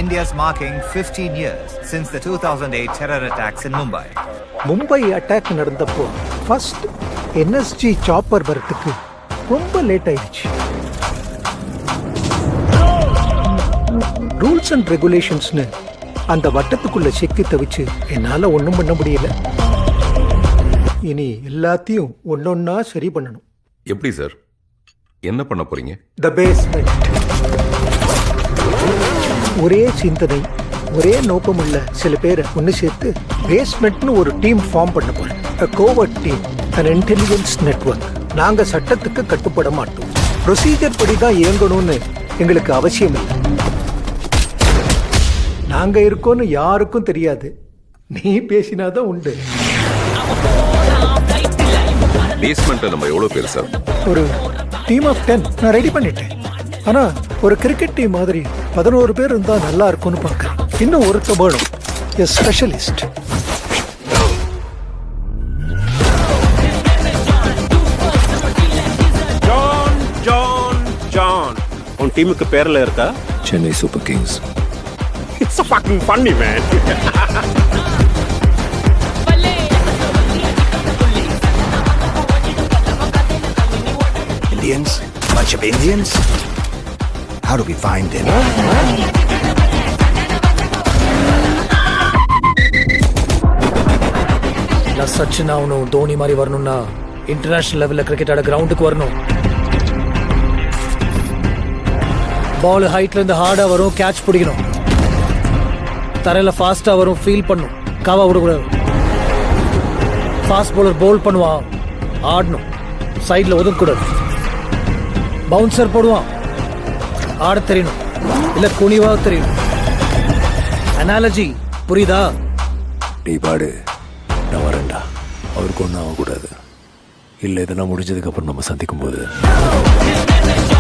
India's marking 15 years since the 2008 terror attacks in Mumbai. Mumbai attack நடந்தப்போ first NSG chopper வரத்துக்கு ரொம்ப late ஆயிடுச்சு rules and ரெகுலேஷன்ஸ்னு அந்த வட்டத்துக்குள்ள சிக்கி தவிச்சு என்னால ஒண்ணும் பண்ண முடியல இனி எல்லாத்தையும் ஒன்னொன்னா சரி பண்ணணும் எப்படி சார் என்ன பண்ண போறீங்க த பேஸ்மெண்ட் ஒரே சிந்தனை ஒரே நோக்கமுள்ள சில பேரை ஒன்று சேர்த்து பேஸ்மெண்ட்னு ஒரு டீம் ஃபார்ம் பண்ண போறேன் covert team and intelligence network நாங்க சட்டத்துக்கு கட்டுப்பட மாட்டோம் ப்ரொசீஜர் படி தான் இயங்கணும்னு எங்களுக்கு அவசியம் இல்லை நாங்க இருக்கோம்னு யாருக்கும் தெரியாது நீ பேசினாதான் உண்டு பேஸ்மெண்ட்ல நம்ம எவ்வளவு பேர் சார் ஒரு டீம் ஆஃப் டென் நான் ரெடி பண்ணிட்டேன் ஆனா ஒரு கிரிக்கெட் டீம் மாதிரி பதினோரு பேர் இருந்தா நல்லா இருக்கும்னு பார்க்கறேன் இன்னும் ஒருத்த வேணும் a specialist John John John உன் டீமுக்கு பேர்ல இருக்கா Chennai Super Kings it's fucking funny man Indians? Bunch of Indians? How do we find them? நான் சச்சின் ஆகணும் தோனி மாதிரி வரணும்னா இன்டர்நேஷனல் லெவல்ல கிரிக்கெட் ஆட கிரவுண்டுக்கு வரணும் பால் ஹைட்ல இருந்து ஹார்டா வரும் கேட்ச் பிடிக்கணும் தரையில ஃபாஸ்டா வரும் ஃபீல் பண்ணும் காவா விடக்கூடாது ஃபாஸ்ட் bowler பவுல் பண்ணுவான் ஆடணும் சைடுல ஒதுக்கக்கூடாது பவுன்சர் போடுவான் ஆட தெரியணும் இல்ல குனிவா தெரியணும் அனாலஜி புரியுதா நீ பாடு நான் வரேன்டா அவருக்கு ஒன்றும் ஆகக்கூடாது இல்லை இதெல்லாம் முடிஞ்சதுக்கப்புறம் நம்ம சந்திக்கும் போது